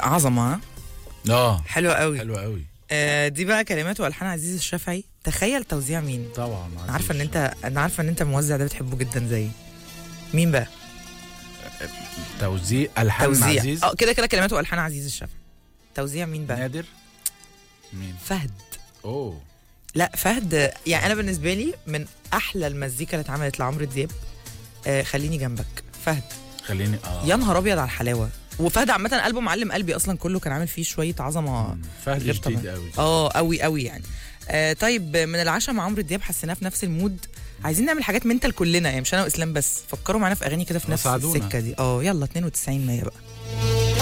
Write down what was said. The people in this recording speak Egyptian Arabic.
عظمه ها؟ اه حلوه قوي حلو قوي آه دي بقى كلمات والحان عزيز الشافعي تخيل توزيع مين طبعا انا عارفه ان انت انا عارفه ان انت الموزع ده بتحبه جدا زيي مين بقى توزيع الحان توزيع عزيز اه كده كده كلمات والحان عزيز الشافعي توزيع مين بقى نادر مين فهد اوه لا فهد يعني انا بالنسبه لي من احلى المزيكا اللي اتعملت لعمرو دياب آه خليني جنبك فهد خليني اه يا نهار ابيض على الحلاوه وفهد عامه قلبه معلم قلبي اصلا كله كان عامل فيه شويه عظمه مم. فهد غير جديد طبعاً. قوي اه قوي قوي يعني آه طيب من العشاء مع عمرو دياب حسيناه في نفس المود عايزين نعمل حاجات منتال كلنا يعني مش انا واسلام بس فكروا معانا في اغاني كده في آه، نفس ساعدونا. السكه دي اه يلا 92 100 بقى